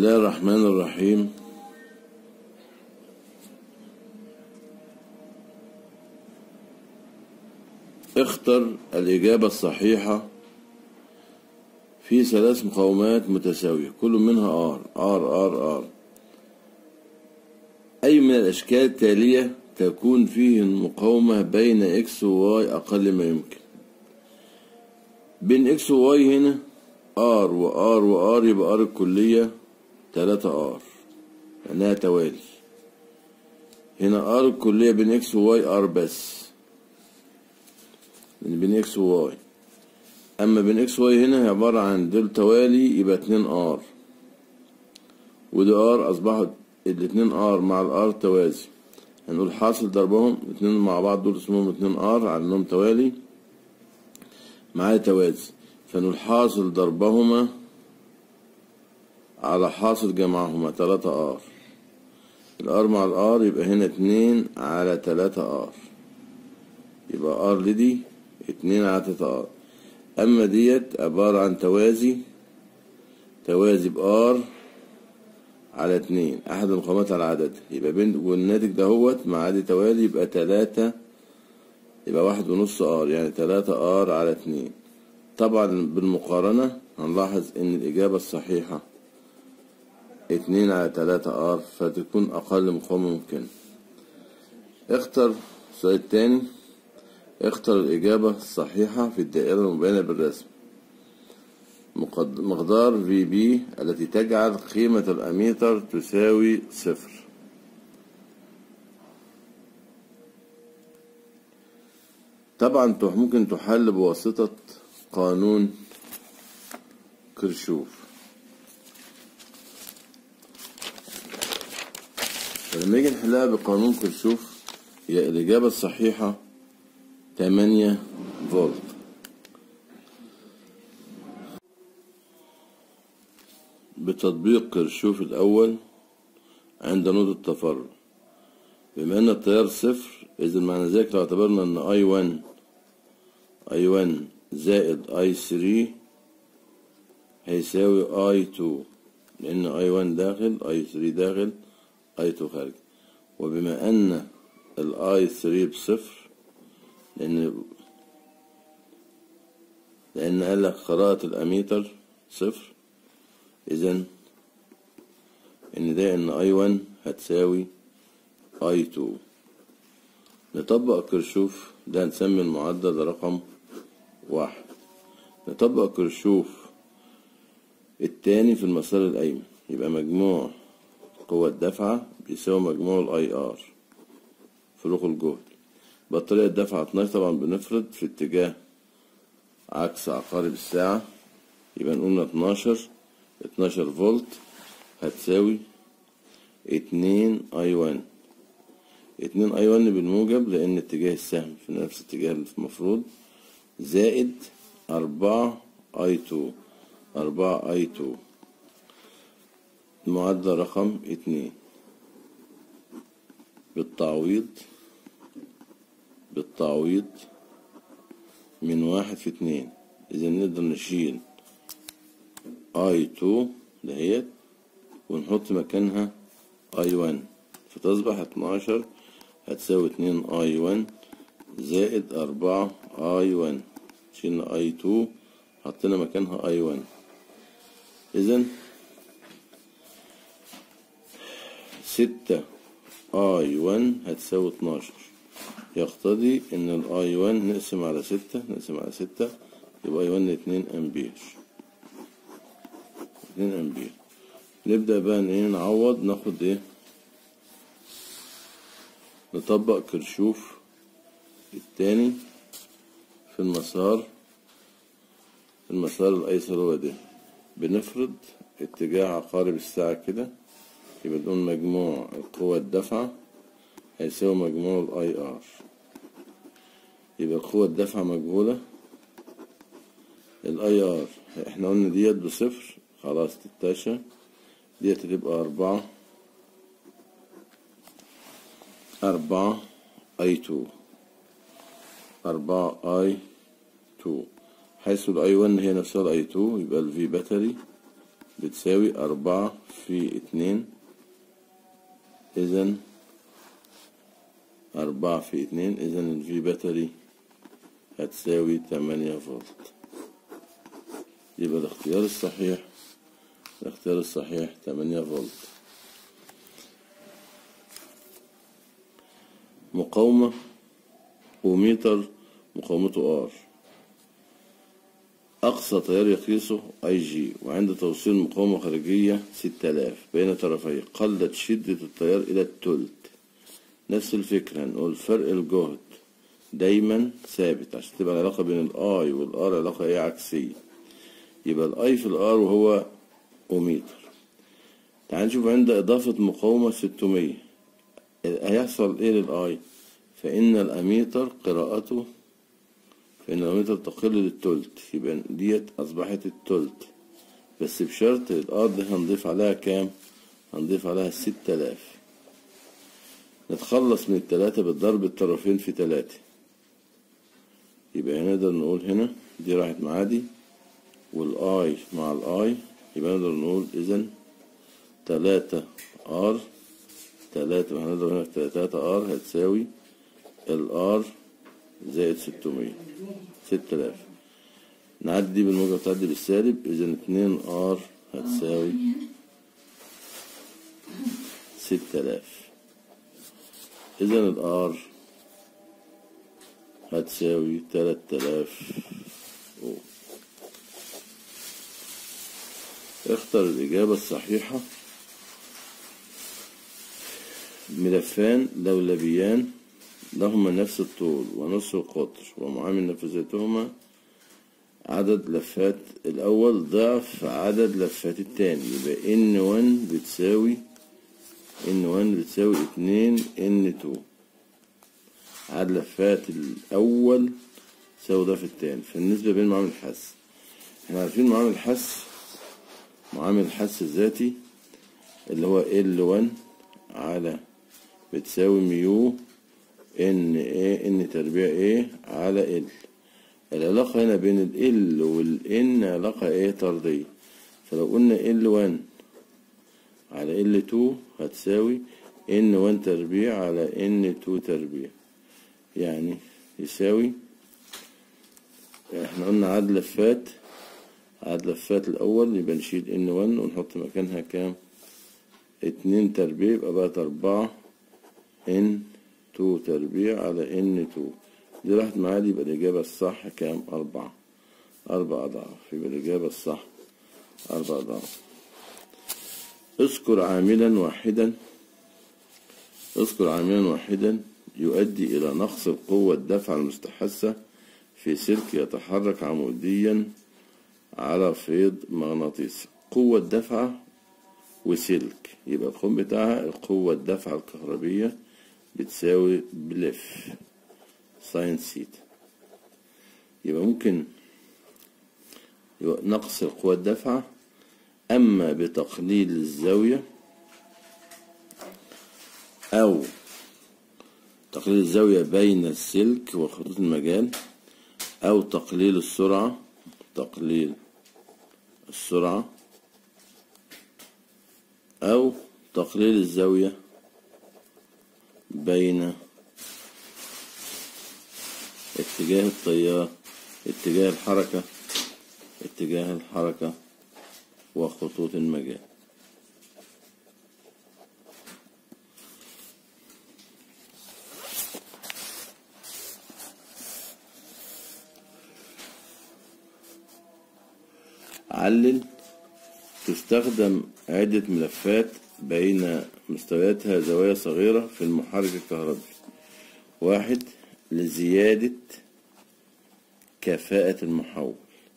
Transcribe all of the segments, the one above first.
الله الرحمن الرحيم اختر الإجابة الصحيحة في ثلاث مقاومات متساوية كل منها R R R R أي من الأشكال التالية تكون فيه المقاومة بين X و Y أقل ما يمكن بين X و Y هنا R و R و R يبقى R الكلية تلاتة R لأنها توالي هنا R الكلية بين X و Y R بس لأن بين X و Y أما بين X و Y هنا هي عبارة عن دول توالي يبقى اتنين R ودي R أصبحت الاتنين R مع الار توازي هنقول حاصل ضربهم اتنين مع بعض دول اسمهم اتنين R على انهم توالي معايا توازي فنقول حاصل ضربهما على حاصل جمعهما تلاتة ار الار مع الار يبقى هنا اتنين على تلاتة ار يبقى ار لدي اتنين على تلاتة ار اما ديت عبارة عن توازي توازي بار على اتنين احد المقامات على عدد يبقى بين والناتج دهوت مع دي توالي يبقى تلاتة يبقى واحد ونص ار يعني تلاتة ار على اتنين طبعا بالمقارنة هنلاحظ ان الاجابة الصحيحة اتنين على تلاتة ار فتكون اقل مقاومة ممكن اختر السؤال التاني اختر الاجابة الصحيحة في الدائرة المبينة بالرسم مقدار في بي التي تجعل قيمة الأميتر تساوي صفر طبعا ممكن تحل بواسطة قانون كرشوف فلما نيجي نحلها بقانون كرشوف هي الإجابة الصحيحة 8 فولت بتطبيق كرشوف الأول عند نقطة تفرع بما أن التيار صفر إذا معنى ذلك لو اعتبرنا أن أي 1 أي 1 زائد أي 3 هيساوي أي 2 لأن أي 1 داخل أي 3 داخل أي 2 خارج وبما أن الأي 3 بصفر لأن لأن قال لك قراءة الأميتر صفر إذا إن ده إن أي 1 هتساوي أي 2 نطبق كرشوف ده نسمي المعدل رقم واحد نطبق كرشوف التاني في المسار الأيمن يبقى مجموع قوة الدفعة بيساوي مجموع الاي ار فروق الجهد بطارية الدفعة 12 طبعا بنفرض في اتجاه عكس عقارب الساعة يبقى نقول 12 12 فولت هتساوي اتنين اي 1 اتنين اي 1 بالموجب لان اتجاه السهم في نفس اتجاه المفروض زائد أربعة اي 2 أربعة اي 2 المعادلة رقم اتنين بالتعويض بالتعويض من واحد في اتنين إذا نقدر نشيل اي 2 دهيت ونحط مكانها اي 1 فتصبح 12 هتساوي 2 اي 1 زائد 4 اي 1 شلنا اي 2 حطينا مكانها اي 1 اذا 6 اي 1 هتساوي 12 يقتضي ان الاي 1 نقسم على 6 نقسم على 6 يبقى اي 1 2 امبير 2 امبير نبدأ بقى ايه نعوض ناخد ايه نطبق كرشوف التاني في المسار المسار الايسر هو ده بنفرض اتجاه عقارب الساعة كده يبقى نقول مجموع القوة الدفعة هيساوي مجموع الاي ار يبقى قوة الدفعة مجهولة الاي ار احنا قلنا ديت بصفر خلاص تتاشى ديت هتبقى أربعة أربعة أي تو أربعة أي تو حيث الأي ون هي نفسها الأي تو يبقى الفي باتري بتساوي أربعة في اتنين إذا أربعة في اتنين إذا الفي باتري هتساوي تمانية فولت يبقى الاختيار الصحيح الاختيار الصحيح تمانية فولت مقاومة وميتر مقاومته ار أقصى تيار يقيسه أي جي وعند توصيل مقاومة خارجية ستة آلاف بين طرفيه قلت شدة التيار إلى التلت نفس الفكرة هنقول فرق الجهد دايما ثابت عشان تبقى العلاقة بين الآي والآر علاقة إيه عكسية يبقى الآي في الآر وهو أوميتر تعال نشوف عند إضافة مقاومة ستمية هيحصل إيه للآي فإن الأميتر قراءته فإن الأميتر تقل للتلت يبقى ديت أصبحت التلت بس بشرط الآر دي هنضيف عليها كام؟ هنضيف عليها ستة آلاف نتخلص من التلاتة بالضرب الطرفين في تلاتة يبقى نقدر نقول هنا دي راحت مع دي والآي مع الآي يبقى نقدر نقول إذا تلاتة آر تلاتة هنضرب هنا في تلاتة آر هتساوي الآر زائد ستمية ستة آلاف نعدي دي بالموجب تعدي بالسالب إذا اتنين آر هتساوي ستة آلاف إذا الآر هتساوي تلات آلاف أوم اختر الإجابة الصحيحة ملفان لولبيان لهما نفس الطول ونصف القطر ومعامل نفذتهما عدد لفات الأول ضعف عدد لفات التاني يبقى ان 1 بتساوي ان 1 بتساوي اتنين ان 2 عدد لفات الأول تساوي ضعف التاني فالنسبة بين معامل الحس احنا عارفين معامل الحس معامل الحس الذاتي اللي هو ال1 على بتساوي ميو ان ايه ان تربيع ايه على ال العلاقة هنا بين ال والان علاقة ايه طردية فلو قلنا ال1 على ال2 هتساوي ان1 تربيع على ان2 تربيع يعني يساوي احنا قلنا عدد لفات عدد لفات الأول يبقى نشيل ان 1 ونحط مكانها كام اتنين تربيع يبقى بقت أربعة ان تو تربيع على ان تو دي راحت معايا دي يبقى الإجابة الصح كام أربعة أربع أضعاف يبقى الإجابة الصح أربع أضعاف اذكر عاملا واحدا اذكر عاملا واحدا يؤدي إلى نقص القوة الدفع المستحثة في سلك يتحرك عموديا على فيض مغناطيسي قوة دفعة وسلك يبقى القوم بتاعها القوة الدفعة الكهربية بتساوي بلف ساين سيتا يبقى ممكن نقص القوة الدفعة أما بتقليل الزاوية أو تقليل الزاوية بين السلك وخطوط المجال أو تقليل السرعة تقليل السرعة أو تقليل الزاوية بين اتجاه التيار اتجاه الحركة اتجاه الحركة وخطوط المجال علل تستخدم عدة ملفات بين مستوياتها زوايا صغيرة في المحرك الكهربي واحد لزيادة كفاءة المحول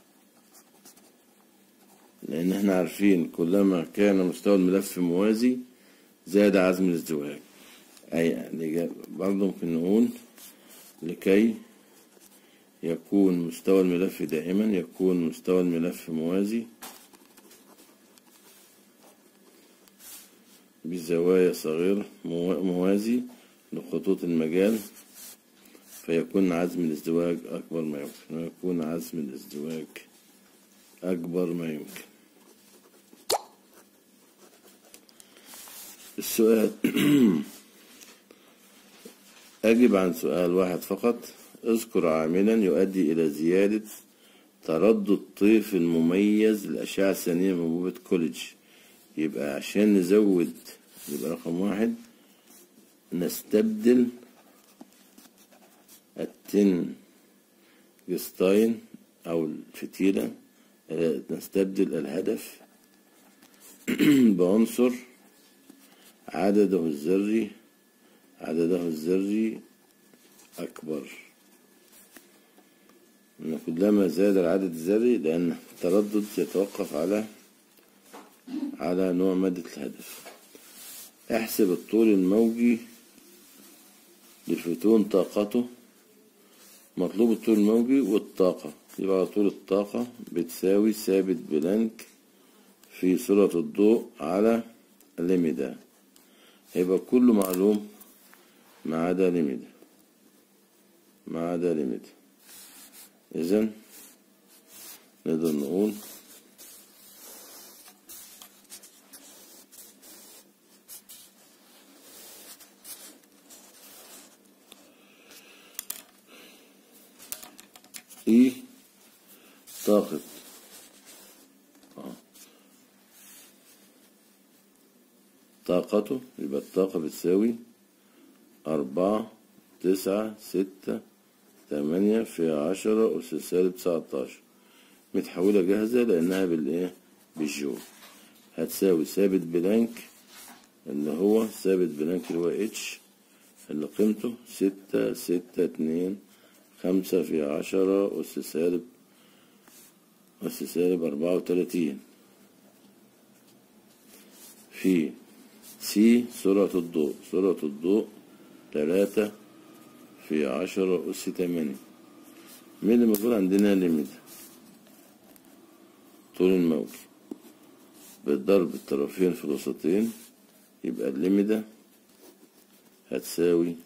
لأن احنا عارفين كلما كان مستوى الملف موازي زاد عزم الازدواج أي يعني برضه ممكن نقول لكي يكون مستوى الملف دائما يكون مستوى الملف موازي بزوايا صغيرة موازي لخطوط المجال فيكون عزم الازدواج أكبر ما يمكن ويكون عزم الازدواج أكبر ما يمكن السؤال أجب عن سؤال واحد فقط اذكر عاملا يؤدي إلى زيادة تردد طيف المميز للأشعة الثانية من أنبوبة كوليدج يبقى عشان نزود يبقى رقم واحد نستبدل التن جستاين أو الفتيلة آه، نستبدل الهدف بعنصر عدده الذري عدده الذري أكبر إن كلما زاد العدد الذري لأن التردد يتوقف على على نوع مادة الهدف احسب الطول الموجي للفوتون طاقته مطلوب الطول الموجي والطاقة يبقى على طول الطاقة بتساوي ثابت بلانك في سرعة الضوء على ليميدا هيبقى كله معلوم ما عدا ليميدا ما عدا ليميدا إذن نقدر نقول إيه طاقة آه. طاقته يبقى الطاقة بتساوي أربعة تسعة ستة تمانية في عشرة أس سالب تسعتاشر متحولة جاهزة لأنها بالإيه بالجول هتساوي ثابت بلانك اللي هو ثابت بلانك اللي هو اتش اللي قيمته ستة ستة اتنين خمسة في عشرة أس سالب أس سالب أربعة وتلاتين في سي سرعة الضوء سرعة الضوء تلاتة في عشرة أس تمانية مين اللي المفروض عندنا ليميت طول الموج بالضرب الطرفين في الوسطين يبقى الليمدة هتساوي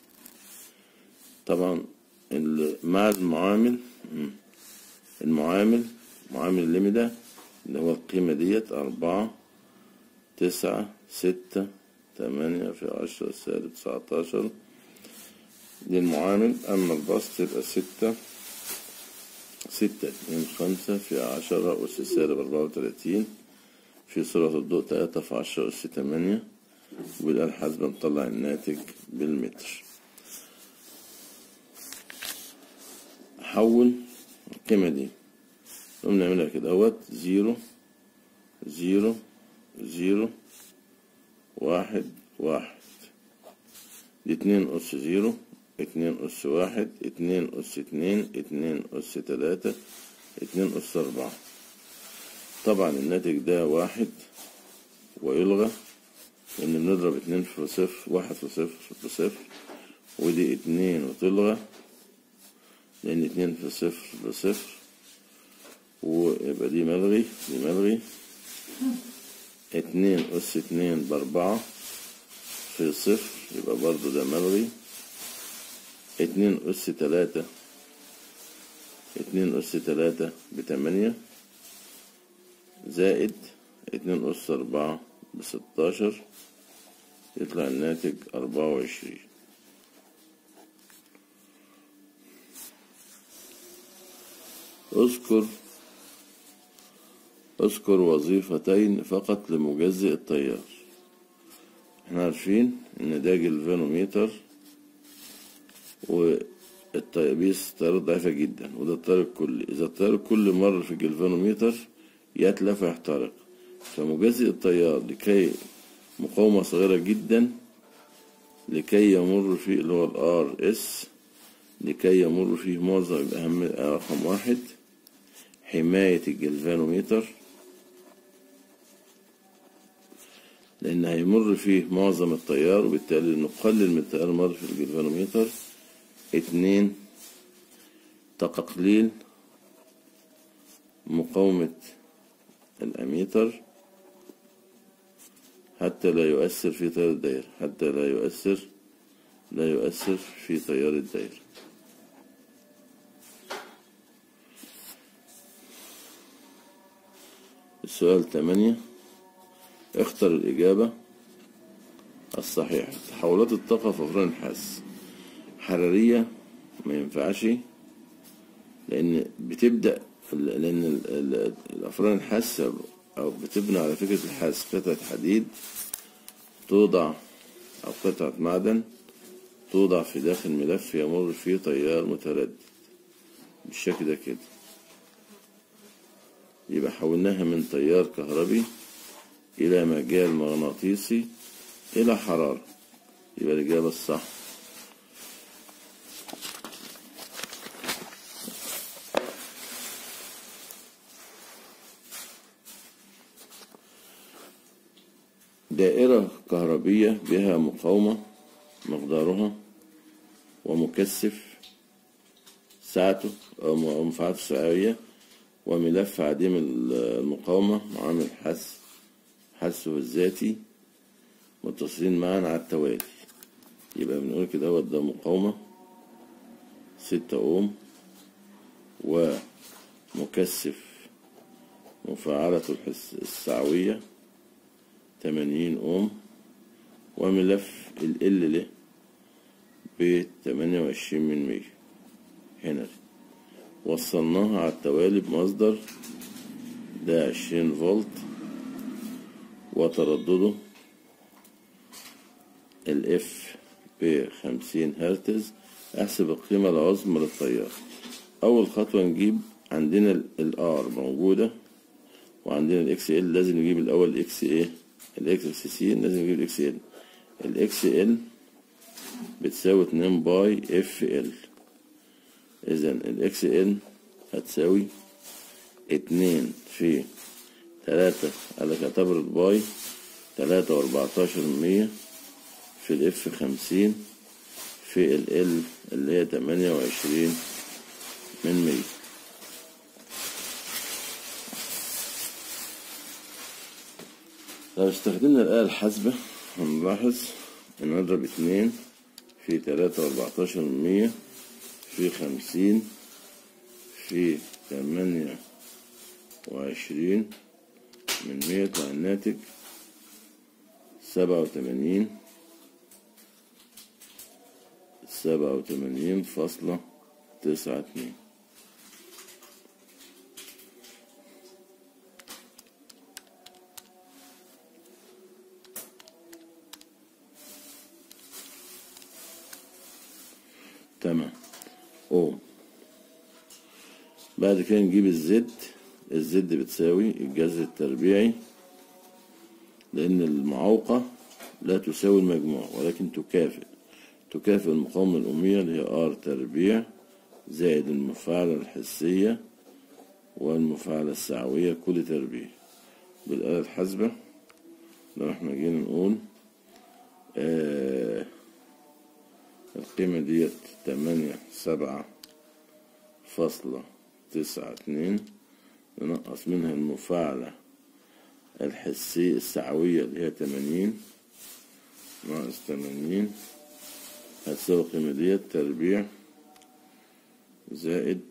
طبعا ال- مع المعامل مم. المعامل معامل الليمدة اللي هو القيمة ديت أربعة تسعة ستة تمانية في عشرة سالب تسعتاشر دي المعامل أما البسط يبقى ستة ستة اتنين خمسة في عشرة أس سالب أربعة وتلاتين في سرعة الضوء تلاتة في عشرة أس تمانية والآلة الحاسبة نطلع الناتج بالمتر حول القيمة دي نقوم نعملها كده اهوت زيرو زيرو زيرو واحد واحد دي اتنين أس زيرو اتنين أس واحد اتنين أس اتنين اتنين أس تلاتة اتنين أس أربعة طبعا الناتج ده واحد ويلغى لأن بنضرب اتنين في صفر واحد في صفر في صفر ودي اتنين وتلغى لأن اتنين في صفر بصفر ويبقى دي ملغي دي ملغي اتنين أس اتنين بأربعة في صفر يبقى برضو ده ملغي اتنين أس تلاتة اتنين أس تلاتة بتمانية زائد اتنين أس أربعة بستاشر يطلع الناتج أربعة وعشرين اذكر اذكر وظيفتين فقط لمجزئ التيار احنا عارفين ان ده جلفانوميتر والتيابيس التيارات ضعيفة جدا وده التيار الكلي إذا التيار الكلي مر في الجلفانوميتر يتلف ويحترق فمجزئ التيار لكي مقاومة صغيرة جدا لكي يمر فيه اللي هو الار اس لكي يمر فيه معظم يبقى أهم رقم واحد حماية الجلفانوميتر لأن هيمر فيه معظم التيار وبالتالي نقلل من التيار المر في الجلفانوميتر اتنين تقليل مقاومة الأميتر حتى لا يؤثر في تيار الدائرة حتى لا يؤثر لا يؤثر في تيار الدائرة السؤال تمانية اختر الإجابة الصحيح تحولات الطاقة في أفران الحس حرارية ما ينفعش لأن بتبدأ لأن ال- ال- الأفران الحس أو بتبنى على فكرة الحس قطعة حديد توضع أو قطعة معدن توضع في داخل ملف يمر فيه تيار متردد بالشكل ده كده يبقى حولناها من تيار كهربي إلى مجال مغناطيسي إلى حرارة يبقى الإجابة الصح دائرة كهربية بها مقاومة مقدارها ومكثف ساعته أو منفعته السعوية وملف عديم المقاومة معامل حس حسه الذاتي متصلين معا على التوالي يبقى بنقول كده هو ده مقاومة ستة أوم ومكثف مفاعلة الحس السعوية تمانين أوم وملف ال ال له بتمانية وعشرين من مية هنري وصلناها على التوالي بمصدر ده عشرين فولت وتردده الاف بخمسين هرتز احسب القيمة العظمى للتيار أول خطوة نجيب عندنا الار موجودة وعندنا الاكس ال لازم نجيب الأول الاكس ايه الاكس سي لازم نجيب الاكس ال الاكس ال بتساوي اتنين باي اف ال إذا الإكس إن هتساوي اتنين في تلاتة قالك اعتبر الباي تلاتة وأربعتاشر من مية في الإف خمسين في ال ال اللي هي تمانية وعشرين من مية لو استخدمنا الآلة الحاسبة هنلاحظ إن نضرب اتنين في تلاتة وأربعتاشر من مية في خمسين في تمانية وعشرين من مية يطلع الناتج سبعة وتمانين سبعة وتمانين فاصلة تسعة اتنين تمام اوم بعد كده نجيب الزد الزد بتساوي الجذر التربيعي لأن المعوقة لا تساوي المجموع ولكن تكافئ تكافئ المقاومة الأمية اللي هي ار تربيع زائد المفاعلة الحسية والمفاعلة السعوية كل تربيع بالآلة الحاسبة لو احنا جينا نقول آه القيمة ديت تمانية سبعة فاصلة تسعة اتنين ننقص منها المفاعلة الحسية السعوية اللي هي تمانين ناقص تمانين هتساوي القيمة ديت تربيع زائد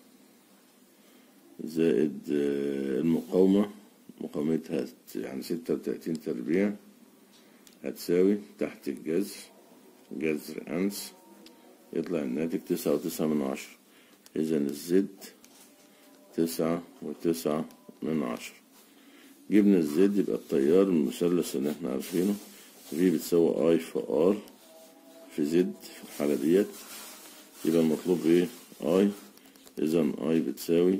زائد المقاومة مقاومتها يعني ستة وتلاتين تربيع هتساوي تحت الجذر جذر أمس يطلع الناتج تسعة وتسعة من عشرة إذا الزد تسعة وتسعة من عشرة جبنا الزد يبقى التيار المثلث اللي احنا عارفينه في بتساوي اي في ار في زد في الحالة ديت يبقى المطلوب ايه اي اذا اي بتساوي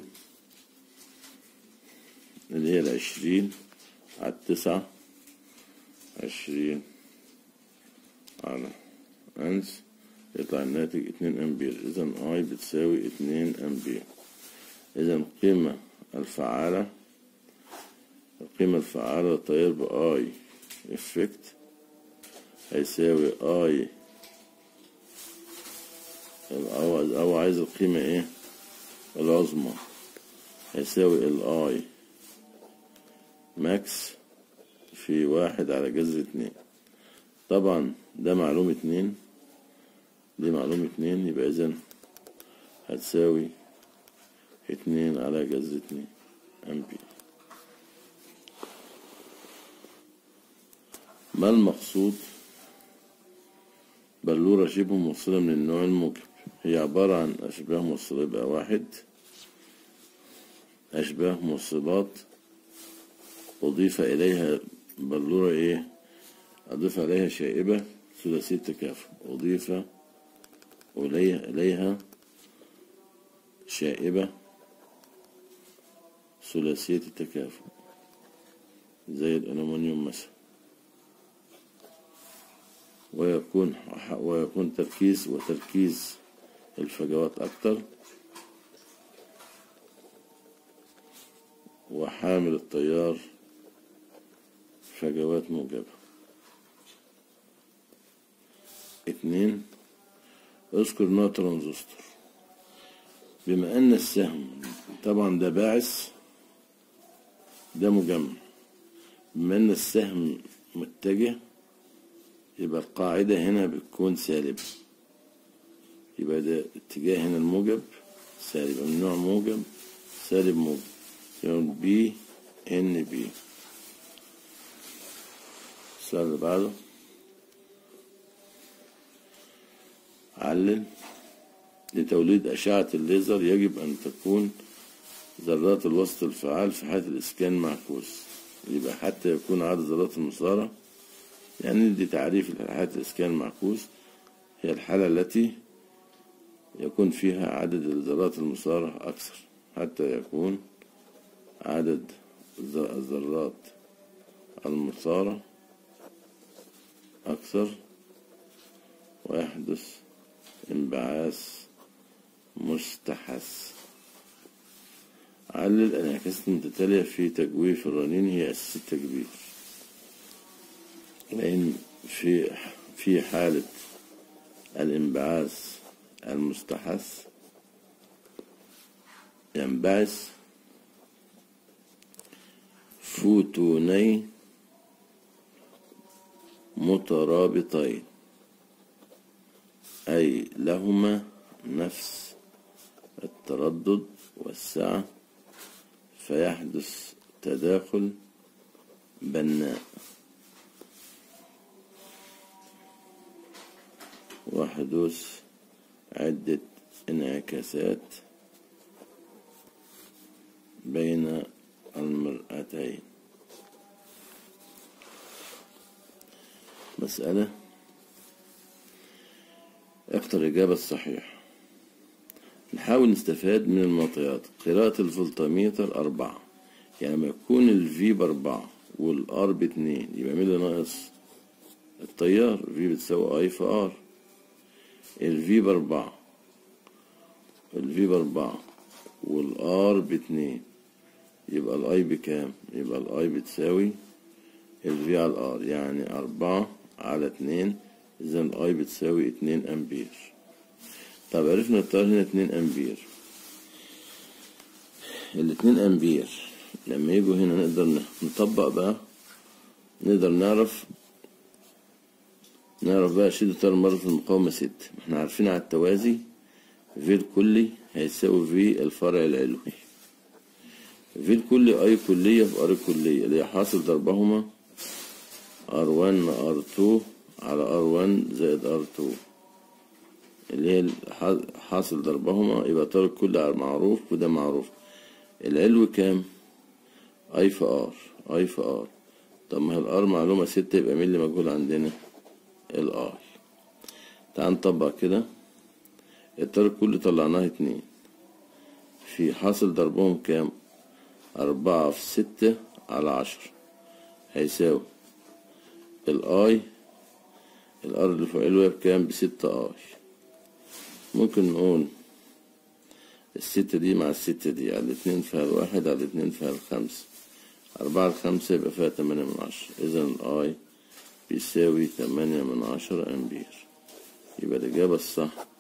اللي هي العشرين على التسعة عشرين على أنس يطلع الناتج اتنين أمبير إذا أي بتساوي اتنين أمبير إذا القيمة الفعالة القيمة الفعالة للتيار بأي إفكت هيساوي أي أو, أو عايز القيمة إيه العظمى هيساوي الأي ماكس في واحد على جذر اتنين طبعا ده معلوم اتنين دي معلوم اتنين يبقى إذا هتساوي اتنين على جذر اتنين أمبير ما المقصود بلورة شبه موصلة من النوع الموجب هي عبارة عن أشباه موصلة يبقى واحد أشباه موصلات أضيف إليها بلورة إيه أضيف عليها شائبة ثلاثية تكافؤ أضيف إليها إليها شائبة ثلاثية التكافؤ زي الألمنيوم مثلا ويكون ويكون تركيز وتركيز الفجوات أكتر وحامل التيار فجوات موجبة اتنين اذكر نوع ترانزستور بما ان السهم طبعا ده باعث ده مجمع بما ان السهم متجه يبقى القاعدة هنا بتكون سالبة يبقى ده اتجاه هنا الموجب سالب من نوع موجب سالب موجب يبقى بي ان بي السؤال اللي بعده علل لتوليد أشعة الليزر يجب أن تكون ذرات الوسط الفعال في حالة الإسكان معكوس يبقى حتى يكون عدد ذرات المسارة يعني دي تعريف حالة الإسكان المعكوس هي الحالة التي يكون فيها عدد الذرات المسارة أكثر حتى يكون عدد الذرات المسارة أكثر ويحدث انبعاث مستحث علل الانعكاسات المتتالية في تجويف الرنين هي أساس التكبير لأن في في حالة الانبعاث المستحث ينبعث فوتونين مترابطين أي لهما نفس التردد والسعة فيحدث تداخل بناء وحدوث عدة انعكاسات بين المرأتين مسألة اختر الإجابة الصحيحة نحاول نستفاد من المعطيات قراءة الفولتميتر أربعة يعني لما يكون الفي بأربعة والآر باتنين يبقى مين اللي ناقص التيار في بتساوي أي في آر الفي بأربعة الفي بأربعة والآر باتنين يبقى الأي بكام يبقى الأي بتساوي الفي على الآر يعني أربعة على اتنين إذا الأي بتساوي اتنين أمبير طب عرفنا التيار هنا اتنين أمبير الاتنين أمبير لما يجوا هنا نقدر نطبق بقى نقدر نعرف نعرف بقى شدة التيار المرة في المقاومة ستة احنا عارفين على التوازي في الكلي هيساوي في الفرع العلوي في الكلي أي كلية في أر كلية اللي هي حاصل ضربهما ار 1 ار 2 على ار 1 زائد ار 2 اللي هي حاصل ضربهما يبقى طار الكل معروف وده معروف العلو كام اي في ار اي في ار طب ما هي الار معلومة ستة يبقى مين اللي مجهول عندنا الاي تعال نطبق كده الطار الكل طلعناه اتنين في حاصل ضربهم كام أربعة في ستة على عشرة هيساوي الاي الار اللي فوق الويب بكام بستة اي ممكن نقول الستة دي مع الستة دي على الاتنين فيها الواحد على الاتنين فيها الخمسة أربعة الخمسة يبقى فيها تمانية من عشرة إذا الآي بيساوي تمانية من عشرة أمبير يبقى الإجابة الصح